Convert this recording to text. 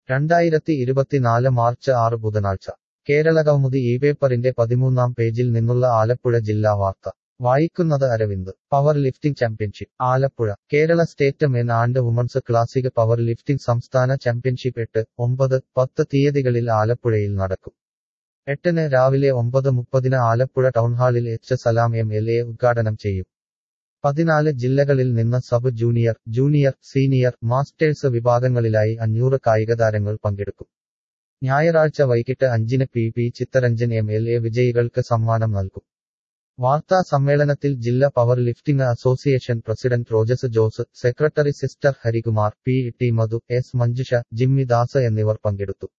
രണ്ടായിരത്തി ഇരുപത്തിനാല് മാർച്ച് ആറ് ബുധനാഴ്ച കേരളകൗമുദി ഈ പേപ്പറിന്റെ പതിമൂന്നാം പേജിൽ നിന്നുള്ള ആലപ്പുഴ ജില്ലാ വാർത്ത വായിക്കുന്നത് Aravind power lifting championship Alappuzha Kerala state men and women's classic power lifting സംസ്ഥാന ചാമ്പ്യൻഷിപ്പ് എട്ട് ഒമ്പത് പത്ത് തീയതികളിൽ ആലപ്പുഴയിൽ നടക്കും എട്ടിന് രാവിലെ ഒമ്പത് മുപ്പതിന് ആലപ്പുഴ ടൗൺഹാളിൽ H Salam M L A ഉദ്ഘാടനം ചെയ്യും പതിനാല് ജില്ലകളിൽ നിന്ന് sub junior junior senior masters വിഭാഗങ്ങളിലായി അഞ്ഞൂറ് കായികതാരങ്ങൾ പങ്കെടുക്കും ഞായറാഴ്ച വൈകിട്ട് അഞ്ചിന് P P Chitharanjan M L A വിജയികൾക്ക് സമ്മാനം നൽകും വാർത്താ സമ്മേളനത്തിൽ ജില്ലാ power lifting association president Rojas Jose secretary sister Harikumar P T Madhu S Manjusha Jimmy Das എന്നിവർ പങ്കെടുത്തു